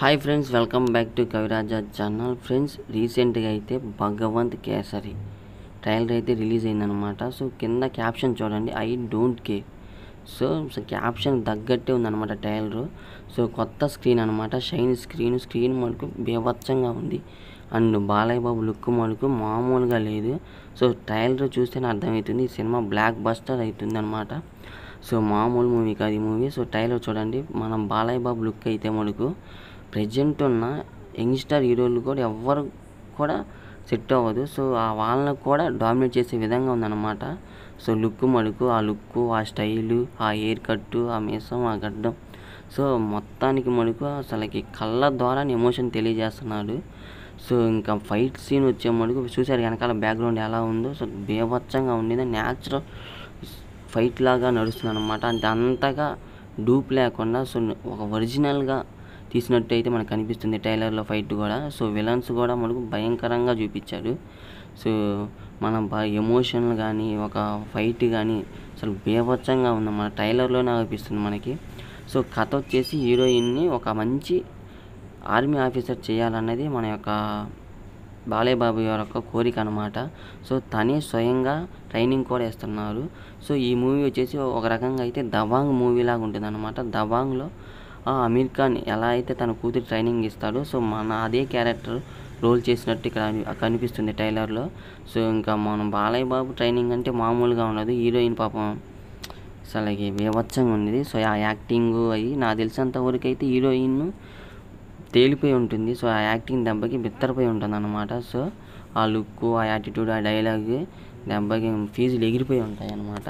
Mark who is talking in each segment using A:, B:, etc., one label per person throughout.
A: hi friends welcome back to Kaviraja channel friends రీసెంట్గా అయితే Bhagavanth Kesari trailer అయితే రిలీజ్ అయిందనమాట సో కింద క్యాప్షన్ చూడండి I don't care so so caption తగ్గట్టే ఉందన్నమాట ట్రైలర్ సో కొత్త స్క్రీన్ అనమాట షైన్ స్క్రీన్ స్క్రీన్ మటుకు బీభత్సంగా ఉంది అండ్ బాలయ్య బాబు లుక్ మటుకు మామూలుగా లేదు సో ట్రైలర్ చూస్తేనే అర్థమవుతుంది ఈ సినిమా బ్లాక్ బస్టర్ అవుతుంది అనమాట సో మామూలు మూవీ కాదు ఈ మూవీ సో ట్రైలర్ చూడండి మనం బాలయ్య బాబు లుక్ అయితే మనకు ప్రజెంట్ ఉన్న యంగ్స్టర్ హీరోలు కూడా ఎవ్వరు కూడా సెట్ అవ్వదు సో ఆ వాళ్ళని కూడా డామినేట్ చేసే విధంగా ఉందన్నమాట సో లుక్ మడుకు ఆ లుక్ ఆ స్టైలు ఆ హెయిర్ కట్టు ఆ మీసం ఆ గడ్డం సో మొత్తానికి మడుకు అసలుకి కళ్ళ ద్వారా ఎమోషన్ తెలియజేస్తున్నాడు సో ఇంకా ఫైట్ సీన్ వచ్చే మడుకు చూసారు వెనకాల బ్యాక్గ్రౌండ్ ఎలా ఉందో సో బీభత్సంగా ఉండేది న్యాచురల్ ఫైట్ లాగా నడుస్తుంది అనమాట అంటే అంతగా డూప్ లేకుండా సో ఒక ఒరిజినల్గా తీసినట్టు అయితే మనకు కనిపిస్తుంది ట్రైలర్లో ఫైట్ కూడా సో విలన్స్ కూడా మనకు భయంకరంగా చూపించాడు సో మన బ ఎమోషన్ కానీ ఒక ఫైట్ కానీ అసలు బీభత్సంగా ఉంది మన ట్రైలర్లోనే అనిపిస్తుంది మనకి సో కథ వచ్చేసి హీరోయిన్ని ఒక మంచి ఆర్మీ ఆఫీసర్ చేయాలన్నది మన యొక్క బాలయ్య బాబు యొక్క కోరిక అనమాట సో తనే స్వయంగా ట్రైనింగ్ కూడా ఇస్తున్నారు సో ఈ మూవీ వచ్చేసి ఒక రకంగా అయితే దబాంగ్ మూవీ లాగా ఉంటుంది అనమాట దబాంగ్లో అమీర్ ఖాన్ ఎలా అయితే తన కూతురు ట్రైనింగ్ ఇస్తాడో సో మన అదే క్యారెక్టర్ రోల్ చేసినట్టు ఇక్కడ కనిపిస్తుంది ట్రైలర్లో సో ఇంకా మనం బాలయ్య బాబు ట్రైనింగ్ అంటే మామూలుగా ఉండదు హీరోయిన్ పాపం అసలు బీభత్సంగా ఉంది సో ఆ యాక్టింగ్ అవి నాకు తెలిసినంత వరకు అయితే హీరోయిన్ తేలిపోయి ఉంటుంది సో ఆ యాక్టింగ్ దెబ్బకి బిత్తరపోయి ఉంటుంది అనమాట సో ఆ లుక్ ఆ యాటిట్యూడ్ ఆ డైలాగ్ దెబ్బకి ఫీజులు ఎగిరిపోయి ఉంటాయి అన్నమాట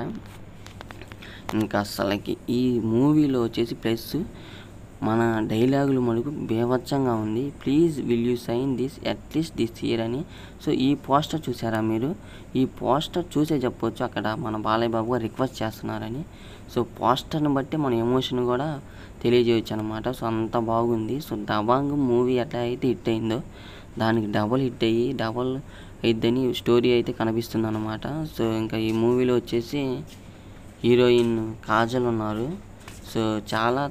A: ఇంకా అసలుకి ఈ మూవీలో వచ్చేసి ప్లస్ మన డైలాగులు మనకు బీభత్సంగా ఉంది please will you sign this at least this year అని సో ఈ పోస్టర్ చూసారా మీరు ఈ పోస్టర్ చూసే చెప్పొచ్చు అక్కడ మన బాలయ్య బాబు గారు రిక్వెస్ట్ చేస్తున్నారని సో పోస్టర్ని బట్టి మన ఎమోషన్ కూడా తెలియజేయచ్చు అనమాట సో అంత బాగుంది సో దబాంగ్ మూవీ ఎట్లా అయితే హిట్ అయిందో దానికి డబల్ హిట్ అయ్యి డబల్ అయిద్దని స్టోరీ అయితే కనిపిస్తుంది అనమాట సో ఇంకా ఈ మూవీలో వచ్చేసి హీరోయిన్ కాజల్ ఉన్నారు సో చాలా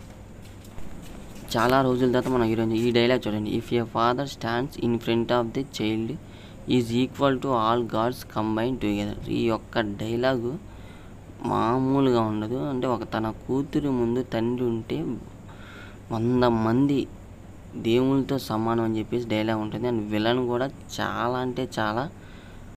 A: చాలా రోజుల తర్వాత మన హీరోయిన్ ఈ డైలాగ్ చూడండి if your father stands in front of the child is equal to all gods combine together ఈ యొక్క డైలాగు మామూలుగా ఉండదు అంటే ఒక తన కూతురు ముందు తండ్రి ఉంటే వంద మంది దేవుళ్ళతో సమానం అని చెప్పేసి డైలాగ్ ఉంటుంది అండ్ విలన్ కూడా చాలా అంటే చాలా